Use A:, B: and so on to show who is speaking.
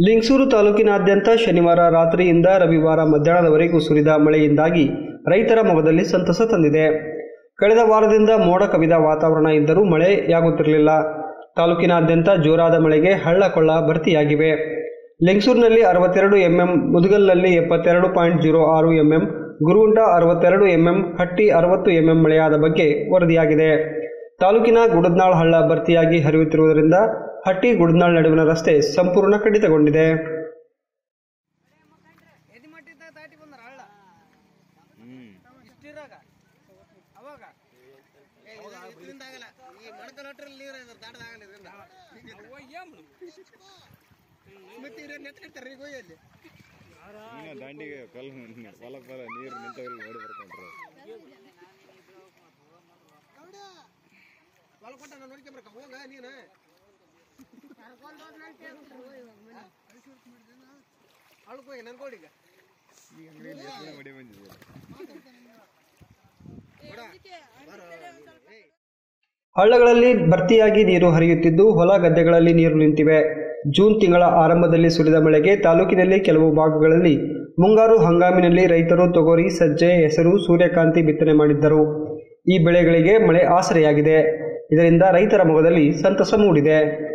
A: ಲಿಂಗಸೂರು ತಾಲೂಕಿನಾದ್ಯಂತ ಶನಿವಾರ ರಾತ್ರಿಯಿಂದ ರವಿವಾರ ಮಧ್ಯಾಹ್ನದವರೆಗೂ ಸುರಿದ ಮಳೆಯಿಂದಾಗಿ ರೈತರ ಮೊಗದಲ್ಲಿ ಸಂತಸ ತಂದಿದೆ ಕಳೆದ ವಾರದಿಂದ ಮೋಡ ಕವಿದ ವಾತಾವರಣ ಇದ್ದರೂ ಮಳೆಯಾಗುತ್ತಿರಲಿಲ್ಲ ತಾಲೂಕಿನಾದ್ಯಂತ ಜೋರಾದ ಮಳೆಗೆ ಹಳ್ಳ ಕೊಳ್ಳ ಭರ್ತಿಯಾಗಿವೆ ಲಿಂಗಸೂರಿನಲ್ಲಿ ಅರವತ್ತೆರಡು ಎಂಎಂ ಮುದುಗಲ್ನಲ್ಲಿ ಎಪ್ಪತ್ತೆರಡು ಪಾಯಿಂಟ್ ಜೀರೋ ಆರು ಎಂಎಂ ಗುರುಗುಂಟ ಅರವತ್ತೆರಡು ಎಂಎಂ ಹಟ್ಟಿ ಅರವತ್ತು ಎಂಎಂ ಮಳೆಯಾದ ಬಗ್ಗೆ ವರದಿಯಾಗಿದೆ ತಾಲೂಕಿನ ಗುಡದ್ನಾಳ್ ಹಳ್ಳ ಭರ್ತಿಯಾಗಿ ಹರಿಯುತ್ತಿರುವುದರಿಂದ ಹಟ್ಟಿ ಗುಡದ್ನಾಳ್ ನಡುವಿನ ರಸ್ತೆ ಸಂಪೂರ್ಣ ಕಡಿತಗೊಂಡಿದೆ
B: ಎದಿ ಮಟ್ಟಿದ್ದ ದಾಟಿ ಬಂದ್ರ ಹಳ್ಳ ಇಷ್ಟಿರಾಗ ಅವಾಗ ಏ, ಇದು- ಇದ್ರಿಂದ ಆಗಲ್ಲ ಈ ಮಣಕಲ್ ಹಟ್ರಲ್ಲಿ ನೀರು ಇದ್ರ ದಾಟದ ಆಗಲ್ಲ ಇದರಿಂದ ಮತ್ತೆ ಇವ್ರು ನೆತ್ಕಿಡ್ತಾರೆ ಈಗ ಹೋಯಲ್ಲಿ
C: ಇನ್ನ ದಾಂಡಿಗೆ ಕಲ್ಲು ಹೊಲ ಪಲ ನೀರು ನಿಂತವ್ರಿಗೆ ನೋಡಿ ಬರ್ಕೊಂಡ್ರು
B: ಹೊಲ ಕೊಟ್ಟ ನಾನು ನೋಡ್ಕೊಂಬರ್ಕ ಹೋಗ ನೀನು ಅಳ್ಕ ಹೋಗಿ ನನ್ಕೋಡಿಗ
C: ಮಡಿ ಬಂದಿದೆ
A: ಹಳ್ಳಗಳಲ್ಲಿ ಭರ್ತಿಯಾಗಿ ನೀರು ಹರಿಯುತ್ತಿದ್ದು ಹೊಲ ಗದ್ದೆಗಳಲ್ಲಿ ನೀರು ನಿಂತಿವೆ ಜೂನ್ ತಿಂಗಳ ಆರಂಭದಲ್ಲಿ ಸುರಿದ ಮಳೆಗೆ ತಾಲೂಕಿನಲ್ಲಿ ಕೆಲವು ಭಾಗಗಳಲ್ಲಿ ಮುಂಗಾರು ಹಂಗಾಮಿನಲ್ಲಿ ರೈತರು ತೊಗರಿ ಸಜ್ಜೆ ಹೆಸರು ಸೂರ್ಯಕಾಂತಿ ಬಿತ್ತನೆ ಮಾಡಿದ್ದರು ಈ ಬೆಳೆಗಳಿಗೆ ಮಳೆ ಆಸರೆಯಾಗಿದೆ ಇದರಿಂದ ರೈತರ ಮೊಗದಲ್ಲಿ ಸಂತಸ ಮೂಡಿದೆ